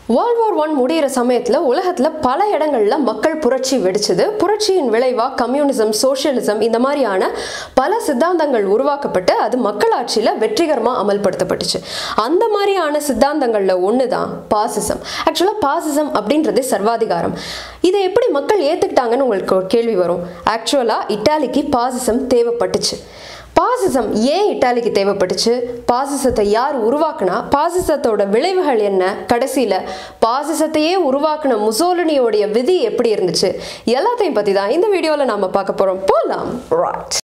world war one முடிகிற சமயத்தில் உலகத்தில் பல இடங்களில் மக்கள் புரட்சி வெடிச்சது புரட்சியின் விளைவாக கம்யூனிசம் சோஷியலிசம் இந்த மாதிரியான பல சித்தாந்தங்கள் உருவாக்கப்பட்டு அது மக்களாட்சியில் வெற்றிகரமாக அமல்படுத்தப்பட்டுச்சு அந்த மாதிரியான சித்தாந்தங்களில் ஒன்று தான் பாசிசம் ஆக்சுவலாக பாசிசம் அப்படின்றது சர்வாதிகாரம் இதை எப்படி மக்கள் ஏற்றுக்கிட்டாங்கன்னு உங்களுக்கு ஒரு கேள்வி வரும் ஆக்சுவலாக இட்டாலிக்கு பாசிசம் தேவைப்பட்டுச்சு பாசிசம் ஏன் இட்டாலிக்கு தேவைப்பட்டுச்சு பாசிசத்தை யார் உருவாக்குனா பாசிசத்தோட விளைவுகள் என்ன கடைசியில் பாசிசத்தையே உருவாக்குன முசோலினியோடைய விதி எப்படி இருந்துச்சு எல்லாத்தையும் பற்றி தான் இந்த வீடியோவில் நாம் பார்க்க போகிறோம் போகலாம் ரைட்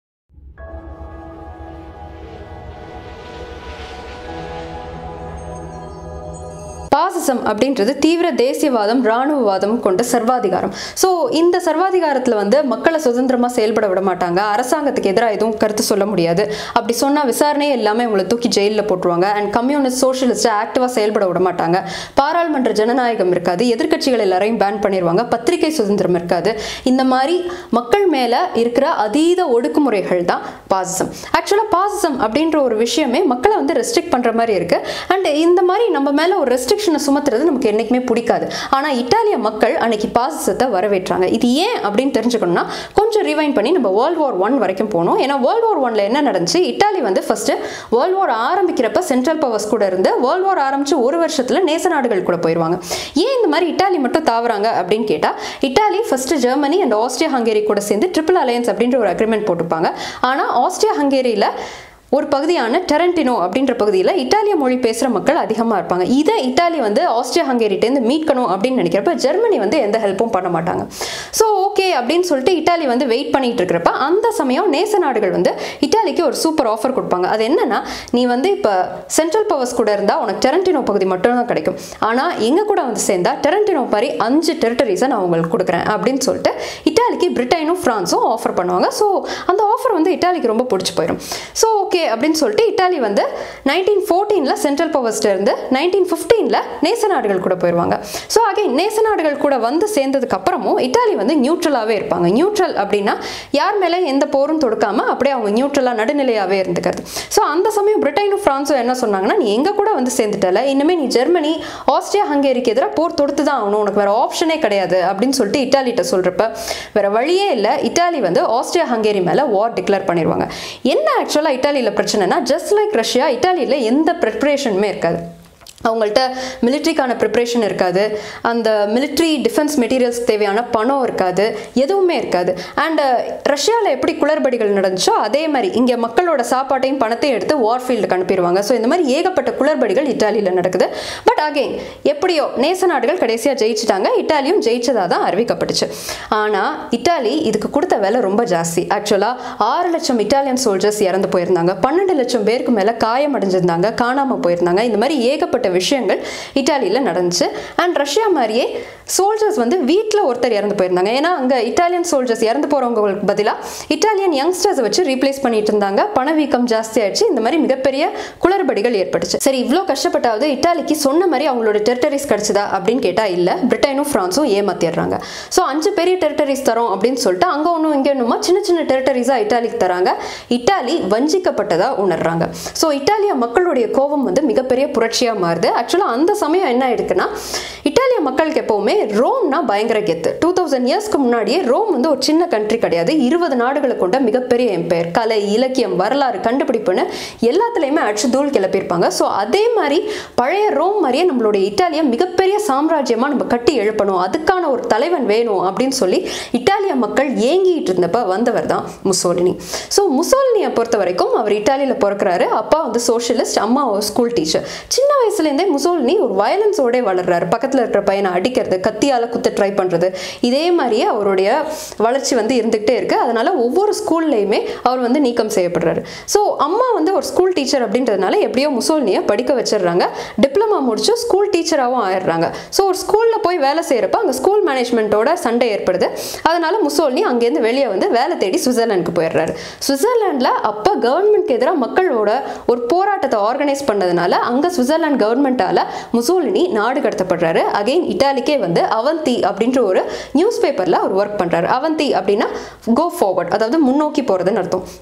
பாசிசம் அப்படின்றது தீவிர தேசியவாதம் இராணுவவாதம் கொண்ட சர்வாதிகாரம் ஸோ இந்த சர்வாதிகாரத்தில் வந்து மக்களை சுதந்திரமாக செயல்பட விட மாட்டாங்க அரசாங்கத்துக்கு எதிராக எதுவும் கருத்து சொல்ல முடியாது அப்படி சொன்னால் விசாரணையே எல்லாமே உங்களை தூக்கி ஜெயிலில் போட்டுருவாங்க அண்ட் கம்யூனிஸ்ட் சோஷியலிஸ்ட் ஆக்டிவாக செயல்பட விட மாட்டாங்க பாராளுமன்ற ஜனநாயகம் இருக்காது எதிர்க்கட்சிகள் எல்லாரையும் பேன் பண்ணிடுவாங்க பத்திரிகை சுதந்திரம் இருக்காது இந்த மாதிரி மக்கள் மேலே இருக்கிற அதீத ஒடுக்குமுறைகள் தான் பாசிசம் ஆக்சுவலாக பாசிசம் அப்படின்ற ஒரு விஷயமே மக்களை வந்து ரெஸ்ட்ரிக்ட் பண்ணுற மாதிரி இருக்குது அண்ட் இந்த மாதிரி நம்ம மேலே ஒரு ரெஸ்ட்ரிக்ஷனை சுமத்துறது நமக்கு என்றைக்குமே பிடிக்காது ஆனால் இட்டாலிய மக்கள் அன்னைக்கு பாசிசத்தை வரவேற்றாங்க இது ஏன் அப்படின்னு தெரிஞ்சுக்கணும்னா கொஞ்சம் ரிவைன் பண்ணி நம்ம வேர்ல்டு வார் ஒன் வரைக்கும் போகணும் ஏன்னா வேர்ல்டு வார் ஒன்ல என்ன நடந்துச்சு இட்டாலி வந்து ஃபர்ஸ்ட் வேர்ல்டு வார் ஆரம்பிக்கிறப்ப சென்ட்ரல் பவர்ஸ் கூட இருந்து வேர்ல்டு வார் ஆரம்பிச்சு ஒரு வருஷத்துல நேச நாடுகள் கூட போயிடுவாங்க ஏன் இந்த மாதிரி இட்டாலி மட்டும் தாவறாங்க அப்படின்னு கேட்டால் Italy first Germany and Austria Hungary கூட சேர்ந்து ட்ரிபிள் அலையன்ஸ் அப்படின்ற ஒரு அக்ரிமெண்ட் போட்டுப்பாங்க ஆனால் ஆஸ்திரியா ஹங்கேரியில் ஒரு பகுதியான டெரண்டினோ அப்படின்ற பகுதியில் இட்டாலிய மொழி பேசுகிற மக்கள் அதிகமாக இருப்பாங்க இதை இட்டாலி வந்து ஆஸ்திரியா ஹங்கேரிட்டேருந்து மீட்கணும் அப்படின்னு நினைக்கிறப்ப ஜெர்மனி வந்து எந்த ஹெல்ப்பும் பண்ண மாட்டாங்க ஸோ ஓகே அப்படின்னு சொல்லிட்டு இட்டாலி வந்து வெயிட் பண்ணிட்டு இருக்கிறப்ப அந்த சமயம் நேச நாடுகள் வந்து இட்டாலிக்கு ஒரு சூப்பர் ஆஃபர் கொடுப்பாங்க அது என்னன்னா நீ வந்து இப்போ சென்ட்ரல் பவர்ஸ் கூட இருந்தால் உனக்கு டெரண்டினோ பகுதி மட்டும்தான் கிடைக்கும் ஆனால் எங்கள் கூட வந்து சேர்ந்தா டெரண்டினோ மாதிரி அஞ்சு டெரிட்டரிஸை நான் உங்களுக்கு கொடுக்குறேன் அப்படின்னு சொல்லிட்டு இட்டாலிக்கு பிரிட்டனும் ஃப்ரான்ஸும் ஆஃபர் பண்ணுவாங்க ஸோ அந்த ஆஃபர் வந்து இட்டாலிக்கு ரொம்ப பிடிச்சி போயிடும் ஸோ ஓகே அப்படின்னு சொல்லிட்டு இட்டாலி வந்து நைன்டீன் ஃபோர்டீனில் சென்ட்ரல் பவர்ஸ்ட்டு இருந்து நைன்டீன் ஃபிஃப்டீனில் நேச நாடுகள் கூட போயிடுவாங்க ஸோ அகைன் நேச நாடுகள் கூட வந்து சேர்ந்ததுக்கு அப்புறமும் இட்டாலி வந்து நியூட்ரலாகவே இருப்பாங்க நியூட்ரல் அப்படின்னா யார் மேலே எந்த போரும் தொடுக்காமல் அப்படியே அவங்க நியூட்ரலாக நடுநிலையாகவே இருந்துக்கிறது ஸோ அந்த சமயம் பிரிட்டனும் ஃப்ரான்ஸும் என்ன சொன்னாங்கன்னா நீ எங்கள் கூட வந்து சேர்ந்துட்டல இனிமேல் நீ ஜெர்மனி ஆஸ்திரியா ஹங்கேரிக்கு எதிராக போர் தொடுத்து தான் ஆகணும் உனக்கு வேறு ஆப்ஷனே கிடையாது அப்படின்னு சொல்லிட்டு இட்டாலிகிட்ட சொல்கிறப்ப வேறு வழியே இல்லை இட்டாலி வந்து ஆஸ்திரியா ஹங்கேரி மேலே வார் டிக்ளேர் பண்ணிடுவாங்க என்ன ஆக்சுவலாக இட்டாலியில் பிரச்சனைனா ஜஸ்ட் லைக் ரஷ்யா இட்டாலியில் எந்த ப்ரிப்ரேஷனுமே இருக்காது அவங்கள்ட்ட மிலிட்ரிக்கான ப்ரிப்ரேஷன் இருக்காது அந்த மிலிட்ரி டிஃபென்ஸ் மெட்டீரியல்ஸ் தேவையான பணம் இருக்காது எதுவுமே இருக்காது அண்ட் ரஷ்யாவில் எப்படி குளறுபடிகள் நடந்துச்சோ அதே மாதிரி இங்கே மக்களோட சாப்பாட்டையும் பணத்தையும் எடுத்து வார் ஃபீல்டுக்கு அனுப்பிடுவாங்க ஸோ இந்த மாதிரி ஏகப்பட்ட குளறுபடிகள் இட்டாலியில் நடக்குது பட் அகெயின் எப்படியோ நேச நாடுகள் கடைசியாக ஜெயிச்சிட்டாங்க இட்டாலியும் ஜெயிச்சதாக தான் அறிவிக்கப்பட்டுச்சு ஆனால் இட்டாலி இதுக்கு கொடுத்த வேலை ரொம்ப ஜாஸ்தி ஆக்சுவலாக ஆறு லட்சம் இட்டாலியன் சோல்ஜர்ஸ் இறந்து போயிருந்தாங்க பன்னெண்டு லட்சம் பேருக்கு மேலே காயம் அடைஞ்சிருந்தாங்க காணாமல் போயிருந்தாங்க இந்த மாதிரி ஏகப்பட்ட விஷயங்கள் இட்டாலியில் நடந்துச்சு அண்ட் ரஷ்யா மாதிரியே சோல்ஜர்ஸ் வந்து வீட்டில் ஒருத்தர் இறந்து போயிருந்தாங்க ஏன்னா அங்கே இட்டாலியன் சோல்ஜர்ஸ் இறந்து போகிறவங்களுக்கு பதிலாக இட்டாலியன் யங்ஸ்டர்ஸை வச்சு ரீப்ளேஸ் பண்ணிட்டு இருந்தாங்க பணவீக்கம் ஜாஸ்தி ஆயிடுச்சு இந்த மாதிரி மிகப்பெரிய குளறுபடிகள் ஏற்பட்டுச்சு சரி இவ்வளோ கஷ்டப்பட்டாவது இட்டாலிக்கு சொன்ன மாதிரி அவங்களோட டெரிட்டரிஸ் கிடைச்சதா அப்படின்னு கேட்டால் இல்லை பிரிட்டனும் ஃப்ரான்ஸும் ஏமாத்திடுறாங்க ஸோ அஞ்சு பெரிய டெரிட்டரிஸ் தரோம் அப்படின்னு சொல்லிட்டு அங்கே ஒன்றும் இங்கே ஒன்றுமா சின்ன சின்ன டெரிட்டரிஸாக இட்டாலிக்கு தராங்க இட்டாலி வஞ்சிக்கப்பட்டதாக உணர்றாங்க ஸோ இட்டாலிய மக்களுடைய கோபம் வந்து மிகப்பெரிய புரட்சியாக மாறுது ஆக்சுவலாக அந்த சமயம் என்ன ஆயிடுக்குன்னா இட்டாலிய மக்களுக்கு எப்போவுமே ரோம்னா பயங்கர கெத்து டூ தௌசண்ட் இயர்ஸ்க்கு முன்னாடியே ரோம் வந்து ஒரு சின்ன கண்ட்ரி கிடையாது இருபது நாடுகளை கொண்ட மிகப்பெரிய எம்பையர் கலை இலக்கியம் வரலாறு கண்டுபிடிப்புன்னு எல்லாத்துலேயுமே அடிச்சு தூள் கிளப்பியிருப்பாங்க ஸோ அதே மாதிரி பழைய ரோம் மாதிரியே நம்மளுடைய இட்டாலியை மிகப்பெரிய சாம்ராஜ்யமாக நம்ம கட்டி எழுப்பணும் அதுக்கான ஒரு தலைவன் வேணும் அப்படின்னு சொல்லி இட்டாலிய மக்கள் ஏங்கிட்டு இருந்தப்ப வந்தவர் தான் முசோலினி ஸோ முசோலினியை பொறுத்த வரைக்கும் அவர் இட்டாலியில் பிறக்கிறாரு அப்பா வந்து சோஷியலிஸ்ட் அம்மா ஸ்கூல் டீச்சர் சின்ன வயசுலேருந்தே முசோலினி ஒரு வயலன்ஸோடே வளர்றாரு பக்கத்தில் இருக்கிற பையனை அடிக்கிறது கத்தியால் குத்த ட்ரை பண்ணுறது இதே மாதிரியே அவருடைய வளர்ச்சி வந்து இருந்துகிட்டே இருக்கு அதனால ஒவ்வொரு ஸ்கூல்லையுமே அவர் வந்து நீக்கம் செய்யப்படுறாரு ஸோ அம்மா வந்து ஒரு ஸ்கூல் டீச்சர் அப்படின்றதுனால எப்படியோ முசோலினியை படிக்க வச்சிடுறாங்க டிப்ளமா முடிச்சு ஸ்கூல் டீச்சராகவும் ஆயிடுறாங்க ஸோ ஒரு ஸ்கூலில் போய் வேலை செய்கிறப்ப அங்கே ஸ்கூல் மேனேஜ்மெண்ட்டோட சண்டை ஏற்படுது அதனால முசோலினி அங்கேருந்து வெளியே வந்து வேலை தேடி சுவிட்சர்லாந்துக்கு போயிடுறாரு சுவிட்சர்லாண்டில் அப்போ கவர்மெண்ட்க்கு எதிராக மக்களோட ஒரு போராட்டத்தை ஆர்கனைஸ் பண்ணதுனால அங்கே சுவிட்சர்லாந்து கவர்மெண்ட்டால் முசோலினி நாடு கடத்தப்படுறாரு அகைன் இட்டாலிக்கே வந்து அவந்தி அப்படின்ற ஒரு நியூஸ் பேப்பரில் அவர் ஒர்க் பண்ணுறாரு அவந்தி அப்படின்னா கோ ஃபார்வர்ட் அதாவது முன்னோக்கி போகிறதுன்னு அர்த்தம்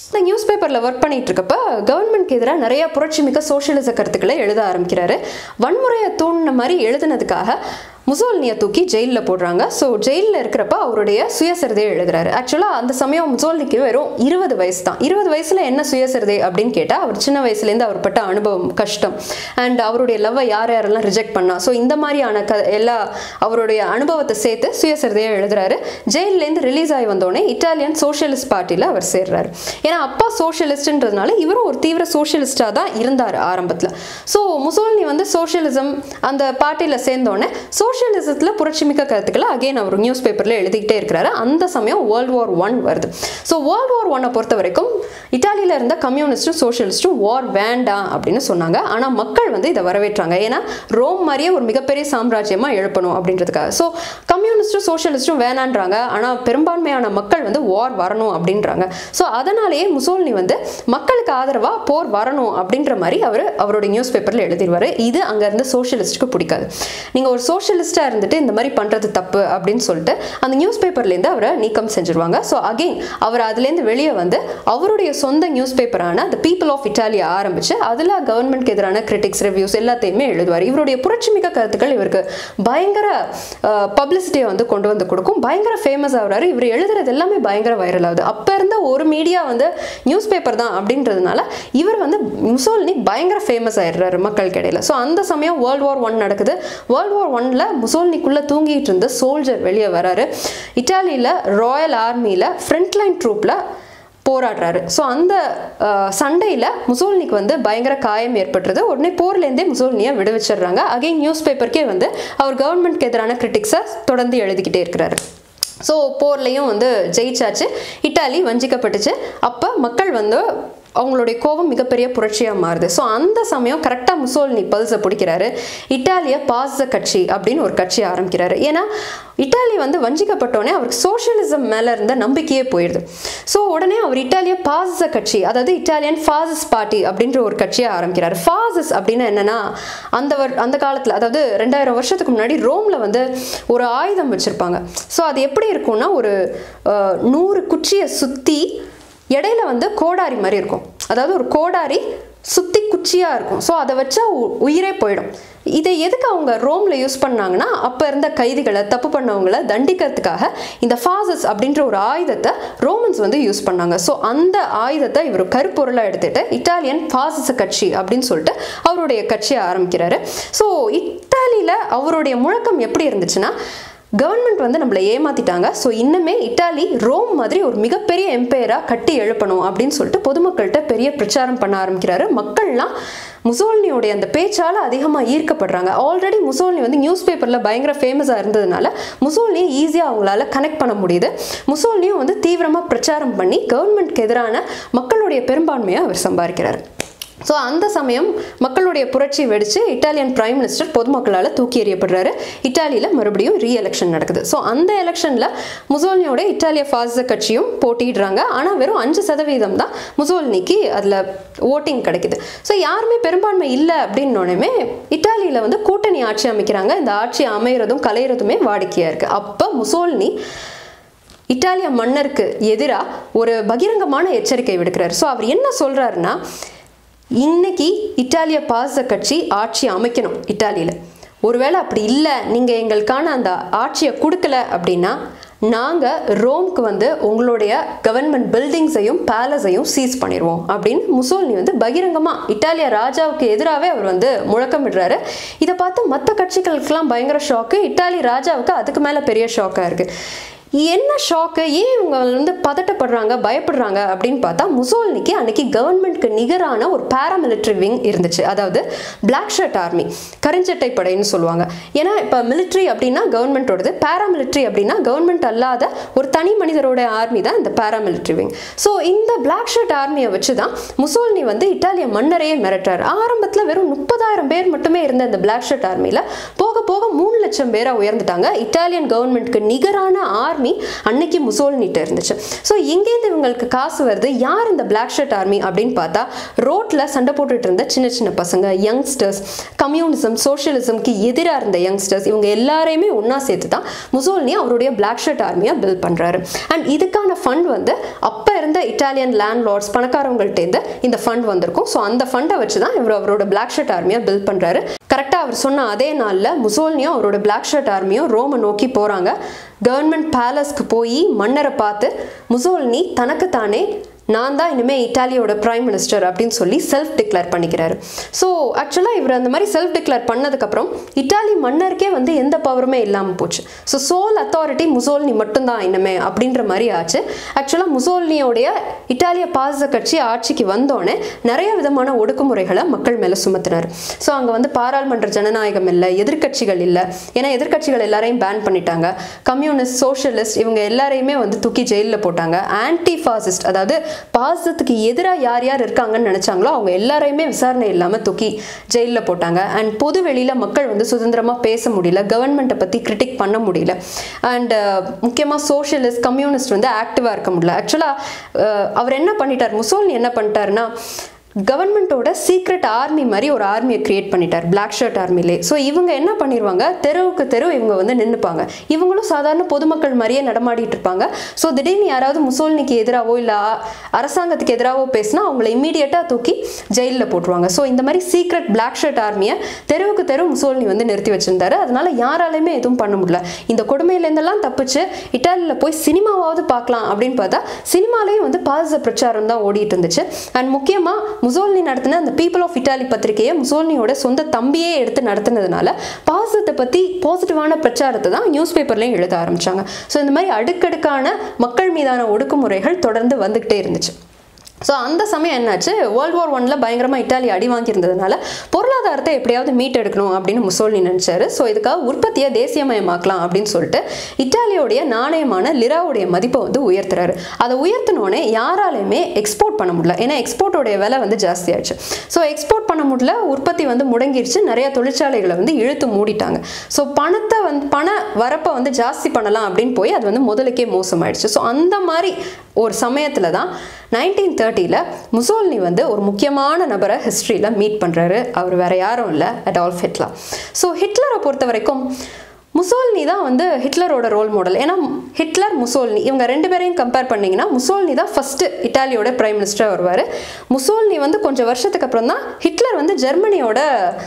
இந்த நியூஸ் பேப்பரில் ஒர்க் பண்ணிட்டு இருக்கப்ப கவர்மெண்ட்க்கு எதிராக நிறைய புரட்சிமிக்க சோஷியலிச கருத்துக்களை எழுத ஆரம்பிக்கிறாரு வன்முறையை தூண்டின மாதிரி எழுதுனதுக்காக முசோல்னியை தூக்கி ஜெயிலில் போடுறாங்க ஸோ ஜெயிலில் இருக்கிறப்ப அவருடைய சுயசரிதையை எழுதுறாரு ஆக்சுவலாக அந்த சமயம் முசோல்னிக்கு வெறும் இருபது வயசு தான் இருபது வயசில் என்ன சுயசரிதை அப்படின்னு கேட்டால் அவர் சின்ன வயசுலேருந்து அவர் பட்ட அனுபவம் கஷ்டம் அண்ட் அவருடைய லவ்வை யார் யாரெல்லாம் ரிஜெக்ட் பண்ணா ஸோ இந்த மாதிரியான க எல்லா அவருடைய அனுபவத்தை சேர்த்து சுயசரிதையை எழுதுறாரு ஜெயிலேருந்து ரிலீஸ் ஆகி வந்தோடனே இட்டாலியன் சோஷியலிஸ்ட் பார்ட்டியில் அவர் சேர்றாரு ஏன்னா அப்பா சோஷியலிஸ்ட்ன்றதுனால இவரும் ஒரு தீவிர சோஷியலிஸ்டாக தான் இருந்தார் ஆரம்பத்தில் ஸோ முசோல்னி வந்து சோஷியலிசம் அந்த பார்ட்டியில் சேர்ந்தோடனே சோஷியலிசத்தில் புரட்சிமிக்க கருத்துக்களை அகைன் அவர் நியூஸ் பேப்பரில் எழுதிக்கிட்டே இருக்கிறாரு அந்த சமயம் வேர்ல்டு வார் ஒன் வருது ஸோ வேர்ல்டு வார் ஒன்னை பொறுத்த வரைக்கும் இட்டாலியில் இருந்த கம்யூனிஸ்ட்டும் சோஷியலிஸ்ட்டும் வார் வேண்டாம் அப்படின்னு சொன்னாங்க ஆனால் மக்கள் வந்து இதை வரவேற்றாங்க ஏன்னா ரோம் மாதிரியே ஒரு மிகப்பெரிய சாம்ராஜ்யமாக எழுப்பணும் அப்படின்றதுக்காக ஸோ கம்யூனிஸ்ட்டும் சோஷியலிஸ்ட்டும் வேணான்றாங்க ஆனால் பெரும்பான்மையான மக்கள் வந்து வார் வரணும் அப்படின்றாங்க ஸோ அதனாலேயே முசோல்னி வந்து மக்களுக்கு ஆதரவாக போர் வரணும் அப்படின்ற மாதிரி அவர் அவருடைய நியூஸ் பேப்பரில் எழுதிடுவார் இது அங்கே இருந்த சோஷியலிஸ்ட்டுக்கு பிடிக்காது நீங்கள் ஒரு சோஷியலிஸ்டாக இருந்துட்டு இந்த மாதிரி பண்ணுறது தப்பு அப்படின்னு சொல்லிட்டு அந்த நியூஸ் பேப்பர்லேருந்து அவரை நீக்கம் செஞ்சுருவாங்க ஸோ அகெயின் அவர் அதுலேருந்து வெளியே வந்து அவருடைய சொந்த நியூஸ் பேப்பரான த பீப்புள் ஆஃப் இட்டாலியா ஆரம்பிச்சு அதில் கவர்மெண்ட்க்கு எதிரான கிரிட்டிக்ஸ் ரிவ்யூஸ் எல்லாத்தையுமே எழுதுவார் இவருடைய புரட்சிமிக்க கருத்துக்கள் இவருக்கு பயங்கர பப்ளிசிட்டியை வந்து கொண்டு வந்து கொடுக்கும் பயங்கர ஃபேமஸ் ஆகுறாரு இவர் எழுதுறது எல்லாமே பயங்கர வைரல் ஆகுது அப்போ இருந்த ஒரு மீடியா வந்து நியூஸ் பேப்பர் தான் அப்படின்றதுனால இவர் வந்து முசோல்னி பயங்கர ஃபேமஸ் ஆயிடுறாரு மக்களுக்கு இடையில ஸோ அந்த சமயம் வேர்ல்டு வார் ஒன் நடக்குது வேர்ல்டு வார் ஒன்ல முசோல்னிக்குள்ளே தூங்கிட்டு இருந்த சோல்ஜர் வெளியே வராரு இட்டாலியில் ராயல் ஆர்மியில் ஃப்ரண்ட் லைன் ட்ரூப்பில் போராடுறாரு ஸோ அந்த சண்டையில் முசோல்னிக்கு வந்து பயங்கர காயம் ஏற்பட்டுருது உடனே போர்லேருந்தே முசோல்னியை விடுவிச்சிடுறாங்க அகைன் நியூஸ் பேப்பருக்கே வந்து அவர் கவர்மெண்ட்க்கு எதிரான கிரிட்டிக்ஸை தொடர்ந்து எழுதிக்கிட்டே இருக்கிறாரு ஸோ போர்லேயும் வந்து ஜெயிச்சாச்சு இட்டாலி வஞ்சிக்கப்பட்டுச்சு அப்போ மக்கள் வந்து அவங்களுடைய கோபம் மிகப்பெரிய புரட்சியாக மாறுது ஸோ அந்த சமயம் கரெக்டாக முசோல்னி பல்ஸை பிடிக்கிறாரு இட்டாலிய பாச கட்சி அப்படின்னு ஒரு கட்சி ஆரம்பிக்கிறாரு ஏன்னா இட்டாலி வந்து வஞ்சிக்கப்பட்டோடனே அவருக்கு சோஷியலிசம் மேலே இருந்த நம்பிக்கையே போயிடுது ஸோ உடனே அவர் இட்டாலிய பாசிச கட்சி அதாவது இட்டாலியன் ஃபாசிஸ் பார்ட்டி அப்படின்ற ஒரு கட்சியை ஆரம்பிக்கிறார் ஃபாசிஸ் அப்படின்னா என்னன்னா அந்த வர் அந்த காலத்தில் அதாவது ரெண்டாயிரம் வருஷத்துக்கு முன்னாடி ரோமில் வந்து ஒரு ஆயுதம் வச்சுருப்பாங்க ஸோ அது எப்படி இருக்கும்னா ஒரு அஹ், நூறு குச்சியை சுற்றி இடையில வந்து கோடாரி மாதிரி இருக்கும் அதாவது ஒரு கோடாரி சுற்றி குச்சியாக இருக்கும் ஸோ அதை வச்சா உ- உயிரே போயிடும் இதை எதுக்கு அவங்க ரோமில் யூஸ் பண்ணாங்கன்னா அப்போ இருந்த கைதிகளை தப்பு பண்ணவங்களை தண்டிக்கிறதுக்காக இந்த ஃபாசஸ் அப்படின்ற ஒரு ஆயுதத்தை ரோமன்ஸ் வந்து யூஸ் பண்ணாங்க ஸோ அந்த ஆயுதத்தை இவர் கருப்பொருளாக எடுத்துட்டு இட்டாலியன் ஃபாசிச கட்சி அப்படின்னு சொல்லிட்டு அவருடைய கட்சியை ஆரம்பிக்கிறாரு ஸோ இத்தாலியில் அவருடைய முழக்கம் எப்படி இருந்துச்சுன்னா கவர்மெண்ட் வந்து நம்மளை ஏமாத்திட்டாங்க ஸோ இன்னுமே இட்டாலி ரோம் மாதிரி ஒரு மிகப்பெரிய எம்பையராக கட்டி எழுப்பணும் அப்படின்னு சொல்லிட்டு பொதுமக்கள்கிட்ட பெரிய பிரச்சாரம் பண்ண ஆரம்பிக்கிறாரு மக்கள்லாம் முசோல்னியோடைய அந்த பேச்சால் அதிகமாக ஈர்க்கப்படுறாங்க ஆல்ரெடி முசோல்னி வந்து நியூஸ் பேப்பரில் பயங்கர ஃபேமஸாக இருந்ததுனால முசோல்னியை ஈஸியாக அவங்களால கனெக்ட் பண்ண முடியுது முசோல்னியும் வந்து தீவிரமாக பிரச்சாரம் பண்ணி கவர்மெண்ட்க்கு எதிரான மக்களுடைய பெரும்பான்மையை அவர் சம்பாதிக்கிறார் ஸோ அந்த சமயம் மக்களுடைய புரட்சி வெடிச்சு இட்டாலியன் பிரைம் மினிஸ்டர் பொதுமக்களால் தூக்கி எறியப்படுறாரு இட்டாலியில் மறுபடியும் ரீ எலெக்ஷன் நடக்குது ஸோ அந்த எலெக்ஷனில் முசோல்னியோட இட்டாலிய ஃபாசிச கட்சியும் போட்டியிடுறாங்க ஆனால் வெறும் அஞ்சு சதவீதம் தான் முசோல்னிக்கு அதில் ஓட்டிங் கிடைக்குது ஸோ யாருமே பெரும்பான்மை இல்லை அப்படின்னோடனே இட்டாலியில் வந்து கூட்டணி ஆட்சி அமைக்கிறாங்க இந்த ஆட்சி அமைகிறதும் கலையிறதுமே வாடிக்கையாக இருக்குது அப்போ முசோல்னி இத்தாலிய மன்னருக்கு எதிராக ஒரு பகிரங்கமான எச்சரிக்கை விடுக்கிறார் ஸோ அவர் என்ன சொல்றாருன்னா இன்னைக்கு இத்தாலிய பாச கட்சி ஆட்சி அமைக்கணும் இத்தாலியில் ஒருவேளை அப்படி இல்லை நீங்கள் எங்களுக்கான அந்த ஆட்சியை கொடுக்கல அப்படின்னா நாங்கள் ரோம்க்கு வந்து உங்களுடைய கவர்மெண்ட் பில்டிங்ஸையும் பேலஸையும் சீஸ் பண்ணிடுவோம் அப்படின்னு முசோல்னி வந்து பகிரங்கமாக இத்தாலிய ராஜாவுக்கு எதிராகவே அவர் வந்து முழக்கமிடுறாரு இதை பார்த்து மற்ற கட்சிகளுக்கெல்லாம் பயங்கர ஷாக்கு இத்தாலி ராஜாவுக்கு அதுக்கு மேலே பெரிய ஷாக்காக இருக்குது என்ன ஷாக்கு ஏன் இவங்க வந்து பதட்டப்படுறாங்க பயப்படுறாங்க அப்படின்னு பார்த்தா முசோல்னிக்கு அன்னைக்கு கவர்மெண்ட்க்கு நிகரான ஒரு பாராமிலிட்டரி விங் இருந்துச்சு அதாவது பிளாக் ஷர்ட் ஆர்மி கருஞ்சட்டை படைன்னு சொல்லுவாங்க ஏன்னா இப்போ மிலிட்ரி அப்படின்னா கவர்மெண்ட்டோடது பாராமிலிட்ரி அப்படின்னா கவர்மெண்ட் அல்லாத ஒரு தனி மனிதரோட ஆர்மி தான் இந்த பாராமிலிட்ரி விங் ஸோ இந்த பிளாக் ஷர்ட் ஆர்மியை வச்சு தான் முசோல்னி வந்து இத்தாலிய மன்னரையே மிரட்டுறாரு ஆரம்பத்தில் வெறும் முப்பதாயிரம் பேர் மட்டுமே இருந்த இந்த பிளாக் ஷர்ட் ஆர்மியில் போக போக மூணு லட்சம் பேராக உயர்ந்துட்டாங்க இத்தாலியன் கவர்மெண்ட்க்கு நிகரான ஆர்மி ஆர்மி அன்னைக்கு முசோல்னிட்ட இருந்துச்சு ஸோ எங்கேருந்து இவங்களுக்கு காசு வருது யார் இந்த பிளாக் ஷர்ட் ஆர்மி அப்படின்னு பார்த்தா ரோட்ல சண்டை போட்டுட்டு இருந்த சின்ன சின்ன பசங்க யங்ஸ்டர்ஸ் கம்யூனிசம் சோஷியலிசம்க்கு எதிராக இருந்த யங்ஸ்டர்ஸ் இவங்க எல்லாரையுமே ஒன்றா சேர்த்து தான் முசோல்னி அவருடைய பிளாக் ஷர்ட் ஆர்மியை பில்ட் பண்ணுறாரு அண்ட் இதுக்கான ஃபண்ட் வந்து அப்போ இருந்த இட்டாலியன் லேண்ட் லார்ட்ஸ் பணக்காரவங்கள்ட்டேருந்து இந்த ஃபண்ட் வந்திருக்கும் ஸோ அந்த ஃபண்டை வச்சு தான் இவர் அவரோட பிளாக் ஷர்ட் ஆர்மியை பில்ட் பண்ணுறாரு கரெக்டாக அவர் சொன்ன அதே நாளில் முசோல்னியும் அவரோட பிளாக் ஷர்ட் ஆர்மியும் ரோமை நோக்கி போகிறாங்க கவர்மெண்ட் பேலஸ்க்கு போய் மன்னரை பார்த்து முசோல்னி தனக்குத்தானே நான் தான் இனிமேல் இட்டாலியோட பிரைம் மினிஸ்டர் அப்படின்னு சொல்லி செல்ஃப் டிக்ளேர் பண்ணிக்கிறாரு ஸோ ஆக்சுவலாக இவர் அந்த மாதிரி செல்ஃப் டிக்ளேர் பண்ணதுக்கப்புறம் இட்டாலி மன்னருக்கே வந்து எந்த பவருமே இல்லாமல் போச்சு ஸோ சோல் அத்தாரிட்டி முசோல்னி மட்டும்தான் இனிமே அப்படின்ற மாதிரி ஆச்சு ஆக்சுவலாக முசோல்னியோடைய இட்டாலிய பாச கட்சி ஆட்சிக்கு வந்தோடனே நிறைய விதமான ஒடுக்குமுறைகளை மக்கள் மேலே சுமத்தினார் ஸோ அங்கே வந்து பாராளுமன்ற ஜனநாயகம் இல்லை எதிர்க்கட்சிகள் இல்லை ஏன்னா எதிர்க்கட்சிகள் எல்லாரையும் பேன் பண்ணிட்டாங்க கம்யூனிஸ்ட் சோஷியலிஸ்ட் இவங்க எல்லாரையுமே வந்து தூக்கி ஜெயிலில் போட்டாங்க ஆன்டி ஃபாசிஸ்ட் அதாவது பாசத்துக்கு எதிராக யார் யார் இருக்காங்கன்னு நினச்சாங்களோ அவங்க எல்லாரையுமே விசாரணை இல்லாமல் தூக்கி ஜெயிலில் போட்டாங்க அண்ட் பொது வெளியில் மக்கள் வந்து சுதந்திரமாக பேச முடியல கவர்மெண்ட்டை பற்றி கிரிட்டிக் பண்ண முடியல அண்ட் முக்கியமாக சோஷியலிஸ்ட் கம்யூனிஸ்ட் வந்து ஆக்டிவாக இருக்க முடியல ஆக்சுவலாக அவர் என்ன பண்ணிட்டார் முசோல்னி என்ன பண்ணிட்டாருன்னா கவர்மெண்ட்டோட சீக்ரெட் ஆர்மி மாதிரி ஒரு ஆர்மியை கிரியேட் பண்ணிட்டார் பிளாக் ஷர்ட் ஆர்மிலே ஸோ இவங்க என்ன பண்ணிடுவாங்க தெருவுக்கு தெரு இவங்க வந்து நின்றுப்பாங்க இவங்களும் சாதாரண பொதுமக்கள் மாதிரியே நடமாடிட்டு இருப்பாங்க ஸோ திடீர்னு யாராவது முசோல்னிக்கு எதிராகவோ இல்லை அரசாங்கத்துக்கு எதிராகவோ பேசினா அவங்கள இம்மீடியட்டாக தூக்கி ஜெயிலில் போட்டுருவாங்க ஸோ இந்த மாதிரி சீக்ரெட் பிளாக் ஷர்ட் ஆர்மியை தெருவுக்கு தெரு முசோல்னி வந்து நிறுத்தி வச்சிருந்தாரு அதனால யாராலையுமே எதுவும் பண்ண முடியல இந்த கொடுமையிலேருந்தெல்லாம் தப்பிச்சு இட்டாலியில் போய் சினிமாவாவது பார்க்கலாம் அப்படின்னு பார்த்தா சினிமாலேயும் வந்து பாசிச பிரச்சாரம் தான் ஓடிட்டு இருந்துச்சு அண்ட் முக்கியமாக முசோல்னி நடத்தின அந்த பீப்புள் ஆஃப் இட்டாலி பத்திரிகையை முசோல்னியோட சொந்த தம்பியே எடுத்து நடத்தினதுனால பாசிசத்தை பற்றி பாசிட்டிவான பிரச்சாரத்தை தான் நியூஸ் பேப்பர்லையும் எழுத ஆரம்பிச்சாங்க ஸோ இந்த மாதிரி அடுக்கடுக்கான மக்கள் மீதான ஒடுக்குமுறைகள் தொடர்ந்து வந்துக்கிட்டே இருந்துச்சு ஸோ அந்த சமயம் என்னாச்சு வேர்ல்டு வார் ஒன்ல பயங்கரமாக இட்டாலி அடி வாங்கியிருந்ததுனால பொருளாதாரத்தை எப்படியாவது மீட்டெடுக்கணும் அப்படின்னு முசோல்னி நினச்சாரு ஸோ இதுக்காக உற்பத்தியை தேசியமயமாக்கலாம் அப்படின்னு சொல்லிட்டு இட்டாலியோடைய நாணயமான லிராவுடைய மதிப்பை வந்து உயர்த்துறாரு அதை உயர்த்தினோடனே யாராலையுமே எக்ஸ்போர்ட் பண்ண முடியல ஏன்னா எக்ஸ்போர்ட்டோடைய விலை வந்து ஜாஸ்தி ஆயிடுச்சு ஸோ எக்ஸ்போர்ட் பண்ண முடியல உற்பத்தி வந்து முடங்கிருச்சு நிறைய தொழிற்சாலைகளை வந்து இழுத்து மூடிட்டாங்க ஸோ பணத்தை வந்து பண வரப்பை வந்து ஜாஸ்தி பண்ணலாம் அப்படின்னு போய் அது வந்து முதலுக்கே மோசமாயிடுச்சு ஸோ அந்த மாதிரி ஒரு சமயத்தில் தான் நைன்டீன் தேர்ட்டியில் முசோல்னி வந்து ஒரு முக்கியமான நபரை ஹிஸ்ட்ரியில் மீட் பண்ணுறாரு அவர் வேற யாரும் இல்லை அடால்ஃப் ஹிட்லர் ஸோ ஹிட்லரை பொறுத்த வரைக்கும் முசோல்னி தான் வந்து ஹிட்லரோட ரோல் மாடல் ஏன்னா ஹிட்லர் முசோல்னி இவங்க ரெண்டு பேரையும் கம்பேர் பண்ணிங்கன்னா முசோல்னி தான் ஃபஸ்ட்டு இட்டாலியோட பிரைம் மினிஸ்டர் வருவார் முசோல்னி வந்து கொஞ்சம் வருஷத்துக்கு அப்புறம் தான் ஹிட்லர் வந்து ஜெர்மனியோட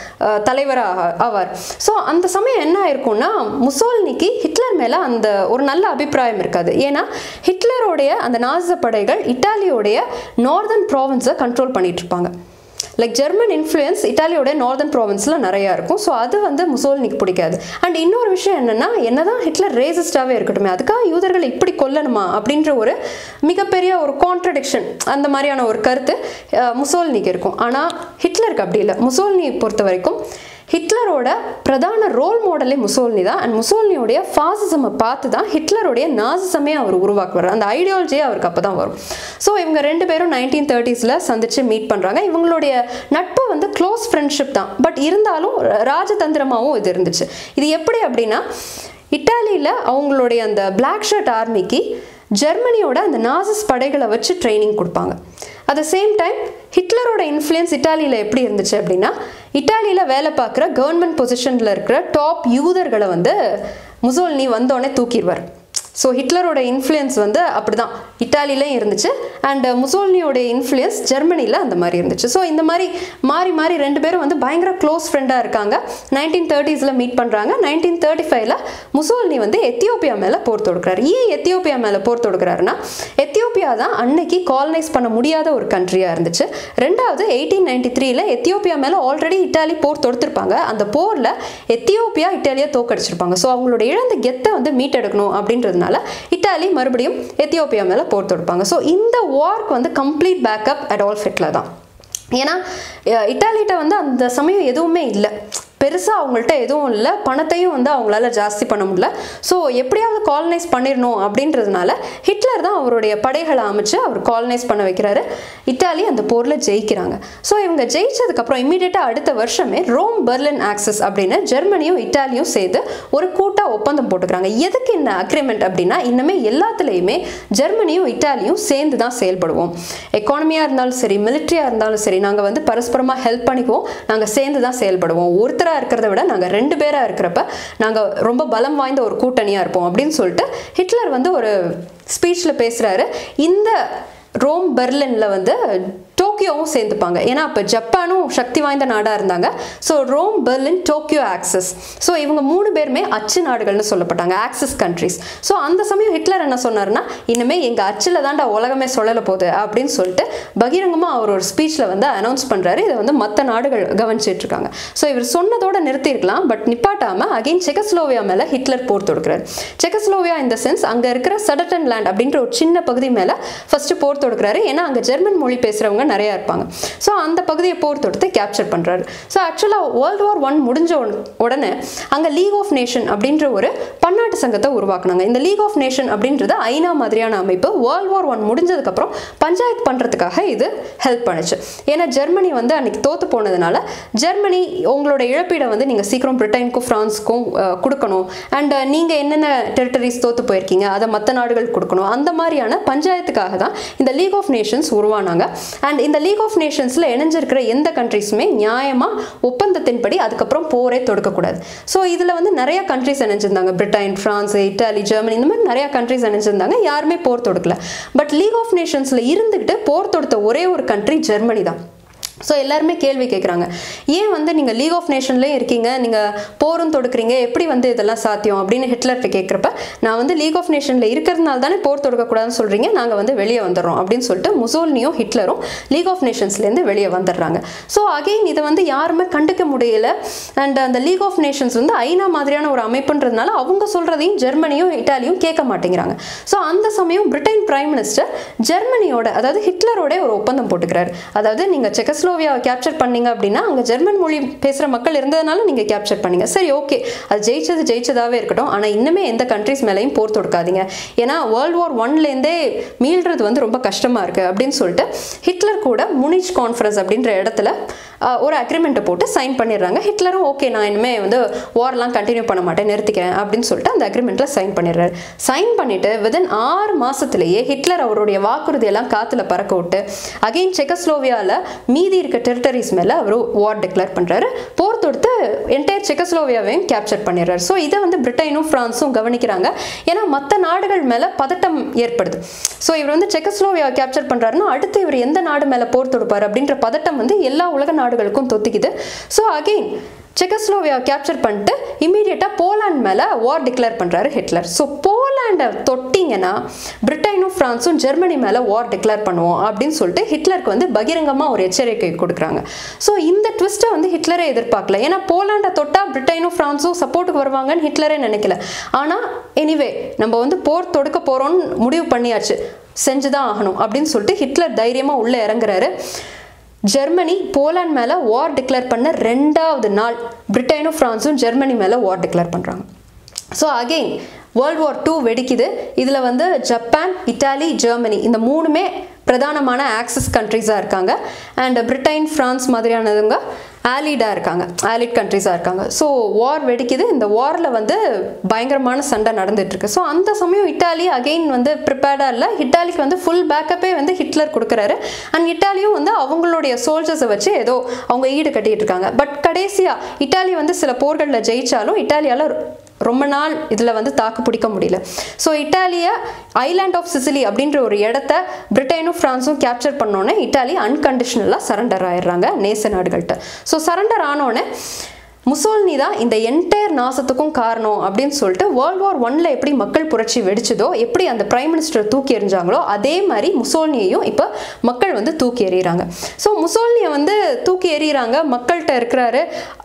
தலைவராக ஆவார் ஸோ அந்த சமயம் என்ன ஆயிருக்கும்னா முசோல்னிக்கு ஹிட்லர் மேலே அந்த ஒரு நல்ல அபிப்பிராயம் இருக்காது ஏன்னா ஹிட்லரோடைய அந்த நாச படைகள் இட்டாலியோடைய நார்தர்ன் ப்ராவின்ஸை கண்ட்ரோல் பண்ணிட்டு இருப்பாங்க லைக் ஜெர்மன் இன்ஃப்ளூயன்ஸ் இட்டாலியோட நார்தன் ப்ராவின்ஸில் நிறையா இருக்கும் ஸோ அது வந்து முசோல்னிக்கு பிடிக்காது அண்ட் இன்னொரு விஷயம் என்னென்னா என்னதான் ஹிட்லர் ரேசிஸ்டாகவே இருக்கட்டுமே அதுக்காக யூதர்களை இப்படி கொல்லணுமா அப்படின்ற ஒரு மிகப்பெரிய ஒரு கான்ட்ரடிக்ஷன் அந்த மாதிரியான ஒரு கருத்து முசோல்னிக்கு இருக்கும் ஆனால் ஹிட்லருக்கு அப்படி இல்லை முசோல்னி பொறுத்த வரைக்கும் ஹிட்லரோட பிரதான ரோல் மாடலே முசோல்னி தான் அண்ட் முசோல்னியோடைய ஃபாசிசமை பார்த்து தான் ஹிட்லருடைய நாசிசமே அவர் உருவாக்குவார் அந்த ஐடியாலஜியே அவருக்கு அப்போ தான் வரும் ஸோ இவங்க ரெண்டு பேரும் நைன்டீன் தேர்ட்டிஸில் சந்தித்து மீட் பண்ணுறாங்க இவங்களுடைய நட்பு வந்து க்ளோஸ் ஃப்ரெண்ட்ஷிப் தான் பட் இருந்தாலும் ராஜதந்திரமாகவும் இது இருந்துச்சு இது எப்படி அப்படின்னா இட்டாலியில் அவங்களுடைய அந்த பிளாக் ஷர்ட் ஆர்மிக்கு ஜெர்மனியோட அந்த நாசிஸ் படைகளை வச்சு ட்ரைனிங் கொடுப்பாங்க அட் த சேம் டைம் ஹிட்லரோட இன்ஃப்ளூயன்ஸ் இட்டாலியில் எப்படி இருந்துச்சு அப்படின்னா இட்டாலியில் வேலை பார்க்குற கவர்மெண்ட் பொசிஷனில் இருக்கிற டாப் யூதர்களை வந்து முசோல்னி வந்தோடனே தூக்கிடுவார் ஸோ ஹிட்லரோட இன்ஃப்ளூயன்ஸ் வந்து அப்படிதான் இட்டாலிலையும் இருந்துச்சு அண்ட் முசோல்னியோடைய இன்ஃப்ளூயன்ஸ் ஜெர்மனியில் அந்த மாதிரி இருந்துச்சு ஸோ இந்த மாதிரி மாறி மாறி ரெண்டு பேரும் வந்து பயங்கர க்ளோஸ் ஃப்ரெண்டாக இருக்காங்க நைன்டீன் தேர்ட்டிஸில் மீட் பண்ணுறாங்க நைன்டீன் தேர்ட்டி ஃபைவ்ல முசோல்னி வந்து எத்தியோப்பியா மேலே போர் தொடுக்கிறாரு ஏன் எத்தியோப்பியா மேலே போர் தொடுக்கிறாருன்னா எத்தியோப்பியா தான் அன்னைக்கு காலனைஸ் பண்ண முடியாத ஒரு கண்ட்ரியாக இருந்துச்சு ரெண்டாவது எயிட்டீன் நைன்டி த்ரீல எத்தியோப்பியா மேலே ஆல்ரெடி இட்டாலி போர் தொடுத்திருப்பாங்க அந்த போரில் எத்தியோப்பியா இட்டாலியை தோக்கடிச்சிருப்பாங்க ஸோ அவங்களோட இழந்த கெத்தை வந்து மீட்டெடுக்கணும் அப்படின்றதுனால இட்டாலி மறுபடியும் எத்தியோப்பியா மேலே போர் தொடுப்பாங்க ஸோ இந்த வார்க்கு வந்து கம்ப்ளீட் பேக்கப் அடால்ஃப் ஹிட்லர் தான் ஏன்னா இட்டாலிகிட்ட வந்து அந்த சமயம் எதுவுமே இல்லை பெருசாக அவங்கள்ட்ட எதுவும் இல்லை பணத்தையும் வந்து அவங்களால ஜாஸ்தி பண்ண முடியல ஸோ எப்படியாவது காலனைஸ் பண்ணிடணும் அப்படின்றதுனால ஹிட்லர் தான் அவருடைய படைகளை அமைச்சு அவர் காலனைஸ் பண்ண வைக்கிறாரு இத்தாலி அந்த போரில் ஜெயிக்கிறாங்க ஸோ இவங்க ஜெயிச்சதுக்கப்புறம் இமீடியட்டாக அடுத்த வருஷமே ரோம் பெர்லின் ஆக்சஸ் அப்படின்னு ஜெர்மனியும் இத்தாலியும் சேர்ந்து ஒரு கூட்டா ஒப்பந்தம் போட்டுக்கிறாங்க எதுக்கு இந்த அக்ரிமெண்ட் அப்படின்னா இன்னுமே எல்லாத்துலேயுமே ஜெர்மனியும் இத்தாலியும் சேர்ந்து தான் செயல்படுவோம் எக்கானமியாக இருந்தாலும் சரி மிலிட்ரியாக இருந்தாலும் சரி நாங்கள் வந்து பரஸ்பரமாக ஹெல்ப் பண்ணிக்குவோம் நாங்கள் சேர்ந்து தான் செயல்படுவோம் ஒருத்தராக இருக்கிறத விட நாங்கள் ரெண்டு பேராக இருக்கிறப்ப நாங்கள் ரொம்ப பலம் வாய்ந்த ஒரு கூட்டணியாக இருப்போம் அப்படின்னு சொல்லிட்டு ஹிட்லர் வந்து ஒரு ஸ்பீச்சில் பேசுகிறாரு இந்த ரோம் பெர்லினில் வந்து டோக்கியோவும் சேர்ந்துப்பாங்க ஏன்னா அப்போ ஜப்பானும் சக்தி வாய்ந்த நாடாக இருந்தாங்க so Rome Berlin Tokyo axis so இவங்க மூணு பேருமே அச்சு நாடுகள்னு சொல்லப்பட்டாங்க ஆக்சஸ் கண்ட்ரிஸ் ஸோ அந்த சமயம் ஹிட்லர் என்ன சொன்னார்னா இனிமே எங்கள் அச்சில் தாண்டா உலகமே சொல்லல போகுது அப்படின்னு சொல்லிட்டு பகிரங்கமாக அவர் ஒரு ஸ்பீச்சில் வந்து அனௌன்ஸ் பண்ணுறாரு இதை வந்து மற்ற நாடுகள் கவனிச்சிட்டு இருக்காங்க ஸோ இவர் சொன்னதோட நிறுத்தியிருக்கலாம் பட் நிப்பாட்டாமல் அகைன் செகஸ்லோவியா மேலே ஹிட்லர் போர் தொடுக்கிறார் செகஸ்லோவியா இந்த சென்ஸ் அங்கே இருக்கிற சடட்டன் லேண்ட் அப்படின்ற ஒரு சின்ன பகுதி மேலே ஃபர்ஸ்ட் போர் தொடுக்கிறாரு ஏன்னா அங்கே ஜெர்மன் மொழி பேசுகிறவங்க நிறையா இருப்பாங்க ஸோ அந்த பகுதியை போர் தொடுத்து கேப்சர் பண்ணுறாரு ஸோ ஆக்சுவலாக வேர்ல்டு வார் ஒன் முடிஞ்ச உடனே- உடனே அங்கே லீக் ஆஃப் நேஷன் அப்படின்ற ஒரு பன்னாட்டு சங்கத்தை உருவாக்குனாங்க இந்த லீக் ஆஃப் நேஷன் அப்படின்றது ஐநா மாதிரியான அமைப்பு வேர்ல்டு வார் ஒன் முடிஞ்சதுக்கப்புறம் பஞ்சாயத்து பண்ணுறதுக்காக இது ஹெல்ப் பண்ணுச்சு ஏன்னா ஜெர்மனி வந்து அன்னைக்கு தோத்து போனதுனால ஜெர்மனி உங்களோட இழப்பீடை வந்து நீங்கள் சீக்கிரம் பிரிட்டனுக்கும் ஃப்ரான்ஸுக்கும் அஹ், கொடுக்கணும் அண்ட் நீங்கள் என்னென்ன டெரிட்டரிஸ் தோத்து போயிருக்கீங்க அதை மற்ற நாடுகள் கொடுக்கணும் அந்த மாதிரியான பஞ்சாயத்துக்காக தான் இந்த லீக் ஆஃப் நேஷன்ஸ் உருவானாங்க அண்ட் இந்த லீக் ஆஃப் நேஷன்ஸில் இணைஞ்சிருக்கிற எந்த கண்ட்ரிஸுமே நியாயமாக ஒப்பந்தத்தின்படி அதுக்கப்புறம் போரே தொடுக்கக்கூடாது ஸோ இதில் வந்து நிறைய கண்ட்ரிஸ் இணைஞ்சிருந்தாங்க பிரிட்டன் ஃப்ரான்ஸ் இட்டாலி ஜெர்மனி இந்த மாதிரி நிறைய கண்ட்ரிஸ் இணைஞ்சிருந்தாங்க யாருமே போர் தொடுக்கல பட் லீக் ஆஃப் நேஷன்ஸில் இருந்துக்கிட்டு போர் தொடுத்த ஒரே ஒரு கண்ட்ரி ஜெர்மனி தான் ஸோ எல்லாருமே கேள்வி கேட்குறாங்க ஏன் வந்து நீங்கள் லீக் ஆஃப் நேஷன்லேயே இருக்கீங்க நீங்கள் போரும் தொடுக்குறீங்க எப்படி வந்து இதெல்லாம் சாத்தியம் அப்படின்னு ஹிட்லர்கிட்ட கேட்குறப்ப நான் வந்து லீக் ஆஃப் நேஷனில் இருக்கிறதுனால தானே போர் தொடுக்கக்கூடாதுன்னு சொல்கிறீங்க நாங்கள் வந்து வெளியே வந்துடுறோம் அப்படின்னு சொல்லிட்டு முசோல்னியும் ஹிட்லரும் லீக் ஆஃப் நேஷன்ஸ்லேருந்து வெளியே வந்துடுறாங்க ஸோ அகெயின் இதை வந்து யாருமே கண்டுக்க முடியல அண்ட் அந்த லீக் ஆஃப் நேஷன்ஸ் வந்து ஐநா மாதிரியான ஒரு அமைப்புன்றதுனால அவங்க சொல்கிறதையும் ஜெர்மனியும் இட்டாலியும் கேட்க மாட்டேங்கிறாங்க ஸோ அந்த சமயம் பிரிட்டன் பிரைம் மினிஸ்டர் ஜெர்மனியோட அதாவது ஹிட்லரோட ஒரு ஒப்பந்தம் போட்டுக்கிறாரு அதாவது நீங்கள் செக்கஸ்லோவியாவை கேப்சர் பண்ணீங்க அப்படின்னா அங்கே ஜெர்மன் மொழி பேசுகிற மக்கள் இருந்ததுனால நீங்கள் கேப்சர் பண்ணீங்க சரி ஓகே அது ஜெயிச்சது ஜெயிச்சதாகவே இருக்கட்டும் ஆனால் இன்னுமே எந்த கண்ட்ரிஸ் மேலேயும் போர் தொடுக்காதீங்க ஏன்னா வேர்ல்டு வார் ஒன்லேருந்தே மீள்றது வந்து ரொம்ப கஷ்டமாக இருக்குது அப்படின்னு சொல்லிட்டு ஹிட்லர் கூட முனிச் கான்ஃபரன்ஸ் அப்படின்ற இடத்துல ஆஹ், ஒரு அக்ரிமெண்ட்டை போட்டு சைன் பண்ணிடுறாங்க ஹிட்லரும் ஓகே நான் இனிமேல் வந்து வார்லாம் கண்டினியூ பண்ண மாட்டேன் நிறுத்திக்கிறேன் அப்படின்னு சொல்லிட்டு அந்த அக்ரிமெண்ட்டில் சைன் பண்ணிடுறாரு சைன் பண்ணிட்டு வித்தின் ஆறு மாசத்திலேயே ஹிட்லர் அவருடைய வாக்குறுதியெல்லாம் காத்துல பறக்க விட்டு அகைன் செக்கஸ்லோவியாவில் மீதி இருக்க டெரிட்டரிஸ் மேலே அவர் வார் டிக்ளேர் பண்ணுறாரு போர் தொடுத்து என்டையர் செக்கஸ்லோவியாவையும் கேப்சர் பண்ணிடுறாரு ஸோ இதை வந்து பிரிட்டனும் ஃப்ரான்ஸும் கவனிக்கிறாங்க ஏன்னா மற்ற நாடுகள் மேலே பதட்டம் ஏற்படுது ஸோ இவர் வந்து செக்கஸ்லோவியாவை கேப்சர் பண்ணுறாருன்னா அடுத்து இவர் எந்த நாடு மேலே போர் தொடுப்பார் அப்படின்ற பதட்டம் வந்து எல்லா உலக நாடுகளுக்கும் தொத்திக்குது ஸோ அகெயின் செக்கஸ்லோவியா கேப்சர் பண்ணிட்டு இமீடியட்டாக போலாண்ட் மேலே வார் டிக்ளேர் பண்ணுறாரு ஹிட்லர் ஸோ போலாண்டை தொட்டிங்கன்னா பிரிட்டனும் ஃப்ரான்ஸும் ஜெர்மனி மேலே வார் டிக்ளேர் பண்ணுவோம் அப்படின்னு சொல்லிட்டு ஹிட்லருக்கு வந்து பகிரங்கமாக ஒரு எச்சரிக்கை கொடுக்குறாங்க ஸோ இந்த ட்விஸ்ட்டை வந்து ஹிட்லரே எதிர்பார்க்கல ஏன்னா போலாண்டை தொட்டால் பிரிட்டனும் ஃப்ரான்ஸும் சப்போர்ட்டுக்கு வருவாங்கன்னு ஹிட்லரே நினைக்கல ஆனால் எனிவே நம்ம வந்து போர் தொடுக்க போகிறோம்னு முடிவு பண்ணியாச்சு செஞ்சுதான் ஆகணும் அப்படின்னு சொல்லிட்டு ஹிட்லர் தைரியமாக உள்ளே இறங்குறாரு ஜெர்மனி போலாண்ட் மேலே வார் டிக்ளேர் பண்ண ரெண்டாவது நாள் பிரிட்டனும் ஃப்ரான்ஸும் ஜெர்மனி மேலே வார் டிக்ளேர் பண்ணுறாங்க so again world war two வெடிக்குது இதில் வந்து ஜப்பான் இட்டாலி ஜெர்மனி இந்த மூணுமே பிரதானமான ஆக்சஸ் கண்ட்ரிஸாக இருக்காங்க அண்ட் பிரிட்டன் ஃப்ரான்ஸ் மாதிரியானவங்க ஆலிடாக இருக்காங்க ஆலிட் கண்ட்ரிஸாக இருக்காங்க ஸோ வார் வெடிக்குது இந்த வாரில் வந்து பயங்கரமான சண்டை நடந்துட்டு இருக்கு ஸோ அந்த சமயம் இட்டாலி அகெயின் வந்து ப்ரிப்பேர்டாக இல்லை இட்டாலிக்கு வந்து ஃபுல் பேக்கப்பே வந்து ஹிட்லர் கொடுக்குறாரு அண்ட் இட்டாலியும் வந்து அவங்களுடைய சோல்ஜர்ஸை வச்சு ஏதோ அவங்க ஈடு கட்டிட்டு இருக்காங்க பட் கடைசியாக இட்டாலி வந்து சில போர்களில் ஜெயிச்சாலும் இட்டாலியால் ரொம்ப நாள் இதில் வந்து தாக்கு பிடிக்க முடியல ஸோ இட்டாலியை ஐலாண்ட் ஆஃப் சிசிலி அப்படின்ற ஒரு இடத்த பிரிட்டனும் ஃப்ரான்ஸும் கேப்சர் பண்ணோன்னே இட்டாலி அன்கண்டிஷனலாக சரண்டர் ஆயிடுறாங்க நேச நாடுகள்கிட்ட ஸோ சரண்டர் ஆனோடனே முசோல்னி தான் இந்த என்டையர் நாசத்துக்கும் காரணம் அப்படின்னு சொல்லிட்டு வேர்ல்ட் வார் ஒன்ல எப்படி மக்கள் புரட்சி வெடிச்சதோ எப்படி அந்த பிரைம் மினிஸ்டர் தூக்கி எறிஞ்சாங்களோ அதே மாதிரி முசோல்னியையும் இப்போ மக்கள் வந்து தூக்கி எறிகிறாங்க ஸோ முசோல்னியை வந்து தூக்கி எறிகிறாங்க மக்கள்கிட்ட இருக்கிறாரு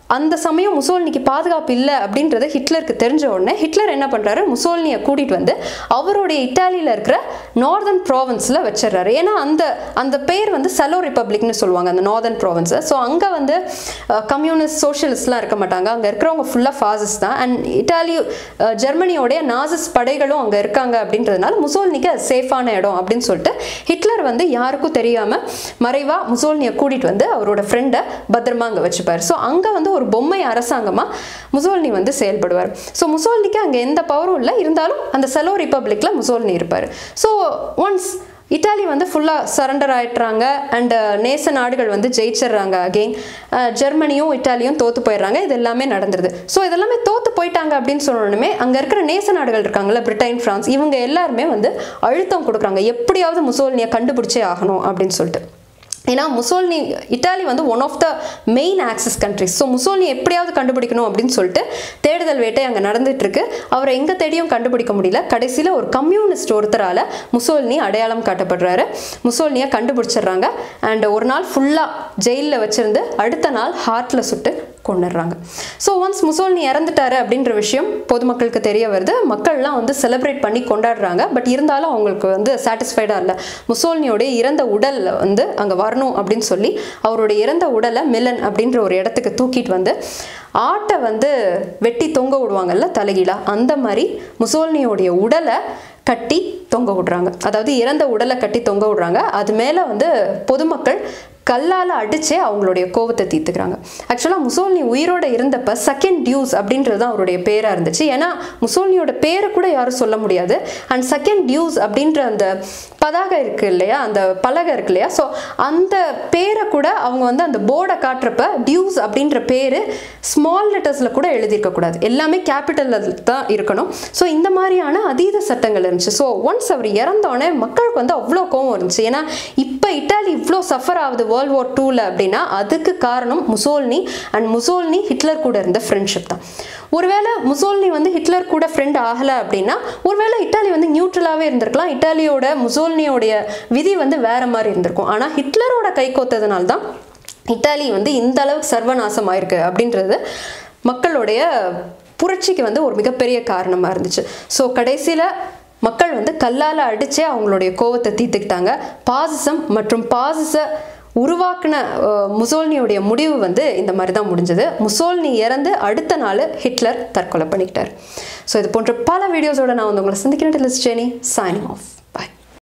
அந்த சமயம் முசோல்னிக்கு பாதுகாப்பு இல்லை அப்படின்றது ஹிட்லருக்கு தெரிஞ்ச உடனே ஹிட்லர் என்ன பண்ணுறாரு முசோல்னியை கூட்டிகிட்டு வந்து அவருடைய இட்டாலியில் இருக்கிற நார்தர்ன் ப்ராவின்ஸில் வச்சிடுறாரு ஏன்னா அந்த அந்த பேர் வந்து செலோ ரிப்பப்ளிக்னு சொல்லுவாங்க அந்த நார்தர்ன் ப்ராவின்ஸை ஸோ அங்கே வந்து கம்யூனிஸ்ட் சோஷியலிஸ்ட்லாம் இருக்க மாட்டாங்க அங்கே இருக்கிறவங்க ஃபுல்லாக ஃபாசிஸ்ட் தான் அண்ட் இட்டாலி அஹ், ஜெர்மனியோடைய நாசிஸ் படைகளும் அங்கே இருக்காங்க அப்படின்றதுனால முசோல்னிக்கு அது சேஃபான இடம் அப்படின்னு சொல்லிட்டு ஹிட்லர் வந்து யாருக்கும் தெரியாமல் மறைவாக முசோல்னியை கூட்டிகிட்டு வந்து அவரோட ஃப்ரெண்டை பத்திரமா அங்கே வச்சுப்பார் ஸோ அங்கே வந்து ஒரு பொம்மை அரசாங்கமாக முசோல்னி வந்து செயல்படுவார் ஸோ முசோல்னிக்கு அங்கே எந்த பவரும் இல்லை இருந்தாலும் அந்த செலோ ரிப்பப்ளிக்கில் முசோல்னி இருப்பார் ஸோ ஒன்ஸ் இட்டாலி வந்து ஃபுல்லாக சரண்டர் ஆயிட்டுறாங்க அண்ட் நேச நாடுகள் வந்து ஜெயிச்சிடுறாங்க அகெயின் ஜெர்மனியும் இட்டாலியும் தோத்து போயிடுறாங்க இது எல்லாமே நடந்துருது ஸோ இதெல்லாமே தோத்து போயிட்டாங்க அப்படின்னு சொன்னோடனே அங்கே இருக்கிற நேச நாடுகள் இருக்காங்கல்ல பிரிட்டன் ஃப்ரான்ஸ் இவங்க எல்லாருமே வந்து அழுத்தம் கொடுக்குறாங்க எப்படியாவது முசோல்னியை கண்டுபிடிச்சே ஆகணும் அப்படின்னு சொல்லிட்டு ஏன்னா முசோல்னி இட்டாலி வந்து one of the main axis countries so Mussolini எப்படியாவது கண்டுபிடிக்கணும் அப்படின்னு சொல்லிட்டு தேடுதல் வேட்டை அங்கே நடந்துட்டு இருக்கு அவரை எங்கே தேடியும் கண்டுபிடிக்க முடியல கடைசியில் ஒரு கம்யூனிஸ்ட் ஒருத்தரால் முசோல்னி அடையாளம் காட்டப்படுறாரு முசோல்னியை கண்டுபிடிச்சிடுறாங்க அண்ட் ஒரு நாள் ஃபுல்லாக ஜெயிலில் வச்சிருந்து அடுத்த நாள் ஹார்ட்டில் சுட்டு கொண்டுடுறாங்க ஸோ ஒன்ஸ் முசோல்னி இறந்துட்டாரு அப்படின்ற விஷயம் பொதுமக்களுக்கு தெரிய வருது மக்கள்லாம் வந்து செலிப்ரேட் பண்ணி கொண்டாடுறாங்க பட் இருந்தாலும் அவங்களுக்கு வந்து சாட்டிஸ்ஃபைடாக இல்லை முசோல்னியோடைய இறந்த உடல் வந்து அங்கே வரணும் அப்படின்னு சொல்லி அவருடைய இறந்த உடலை மில்லன் அப்படின்ற ஒரு இடத்துக்கு தூக்கிட்டு வந்து ஆட்டை வந்து வெட்டி தொங்க விடுவாங்கல்ல தலைகீழா அந்த மாதிரி முசோல்னியோடைய உடலை கட்டி தொங்க விடுறாங்க அதாவது இறந்த உடலை கட்டி தொங்க விடுறாங்க அது மேலே வந்து பொதுமக்கள் கல்லால் அடிச்சே அவங்களுடைய கோவத்தை தீர்த்துக்கிறாங்க ஆக்சுவலாக முசோல்னி உயிரோட இருந்தப்ப செகண்ட் டியூஸ் அப்படின்றது தான் அவருடைய பேராக இருந்துச்சு ஏன்னா முசோல்னியோட பேரை கூட யாரும் சொல்ல முடியாது அண்ட் செகண்ட் டியூஸ் அப்படின்ற அந்த பதாகை இருக்கு இல்லையா அந்த பலகை இருக்கு இல்லையா ஸோ அந்த பேரை கூட அவங்க வந்து அந்த போர்டை காட்டுறப்ப டியூஸ் அப்படின்ற பேர் ஸ்மால் லெட்டர்ஸில் கூட எழுதியிருக்க கூடாது எல்லாமே கேபிட்டலில் தான் இருக்கணும் ஸோ இந்த மாதிரியான அதீத சட்டங்கள் இருந்துச்சு ஸோ ஒன்ஸ் அவர் இறந்தோடனே மக்களுக்கு வந்து அவ்வளோ கோவம் இருந்துச்சு ஏன்னா இப்போ இட்டாலி இவ்வளோ சஃபர் ஆகுது வேர்ல்ட் வார் டூவில் அப்படின்னா அதுக்கு காரணம் முசோல்னி அண்ட் முசோல்னி ஹிட்லர் கூட இருந்த ஃப்ரெண்ட்ஷிப் தான் ஒருவேளை முசோல்னி வந்து ஹிட்லர் கூட ஃப்ரெண்ட் ஆகலை அப்படின்னா ஒருவேளை இட்டாலி வந்து நியூட்ரலாகவே இருந்திருக்கலாம் இட்டாலியோட முசோல்னியோடைய விதி வந்து வேற மாதிரி இருந்திருக்கும் ஆனால் ஹிட்லரோட கை கோத்ததுனால தான் இட்டாலி வந்து இந்த அளவுக்கு சர்வநாசம் ஆயிருக்கு அப்படின்றது மக்களுடைய புரட்சிக்கு வந்து ஒரு மிகப்பெரிய காரணமாக இருந்துச்சு ஸோ கடைசியில் மக்கள் வந்து கல்லால் அடிச்சே அவங்களுடைய கோவத்தை தீர்த்துக்கிட்டாங்க பாசிசம் மற்றும் பாசிச உருவாக்குன அஹ், முசோல்னியுடைய முடிவு வந்து இந்த மாதிரி தான் முடிஞ்சது முசோல்னி இறந்து அடுத்த நாள் ஹிட்லர் தற்கொலை பண்ணிக்கிட்டார் ஸோ இது போன்ற பல வீடியோஸோட நான் வந்து உங்களை சந்திக்கிறேன் ஜெனி சைனிங் ஆஃப்